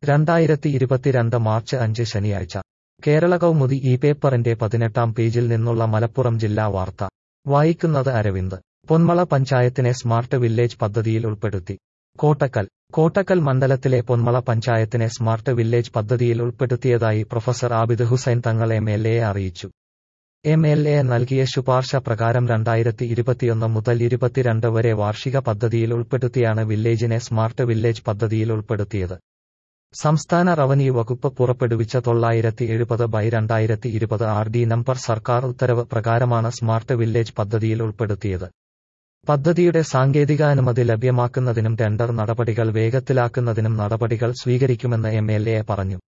രണ്ടായിരത്തി ഇരുപത്തിരണ്ട് മാർച്ച് അഞ്ച് ശനിയാഴ്ച കേരള കൗമുദി ഈ പേപ്പറിന്റെ പതിനെട്ടാം പേജിൽ നിന്നുള്ള മലപ്പുറം ജില്ലാ വാർത്ത വായിക്കുന്നത് അരവിന്ദ് പൊന്മള പഞ്ചായത്തിനെ സ്മാർട്ട് വില്ലേജ് പദ്ധതിയിൽ ഉൾപ്പെടുത്തി കോട്ടക്കൽ കോട്ടക്കൽ മണ്ഡലത്തിലെ പൊന്മള പഞ്ചായത്തിനെ സ്മാർട്ട് വില്ലേജ് പദ്ധതിയിൽ ഉൾപ്പെടുത്തിയതായി professor Abid Hussain Thangal M L A അറിയിച്ചു എം എൽ എ നൽകിയ ശുപാർശ പ്രകാരം രണ്ടായിരത്തി ഇരുപത്തിയൊന്ന് മുതൽ ഇരുപത്തിരണ്ട് വരെ വാർഷിക പദ്ധതിയിൽ ഉൾപ്പെടുത്തിയാണ് വില്ലേജിനെ സ്മാർട്ട് വില്ലേജ് പദ്ധതിയിൽ ഉൾപ്പെടുത്തിയത് സംസ്ഥാന റവന്യൂ വകുപ്പ് പുറപ്പെടുവിച്ച തൊള്ളായിരത്തി എഴുപത് ബൈ രണ്ടായിരത്തി ഇരുപത് ആർ ഡി നമ്പർ സർക്കാർ ഉത്തരവ് പ്രകാരമാണ് സ്മാർട്ട് വില്ലേജ് പദ്ധതിയിൽ ഉൾപ്പെടുത്തിയത് പദ്ധതിയുടെ സാങ്കേതികാനുമതി ലഭ്യമാക്കുന്നതിനും ടെൻഡർ നടപടികൾ വേഗത്തിലാക്കുന്നതിനും നടപടികൾ സ്വീകരിക്കുമെന്ന് എം എൽ എ പറഞ്ഞു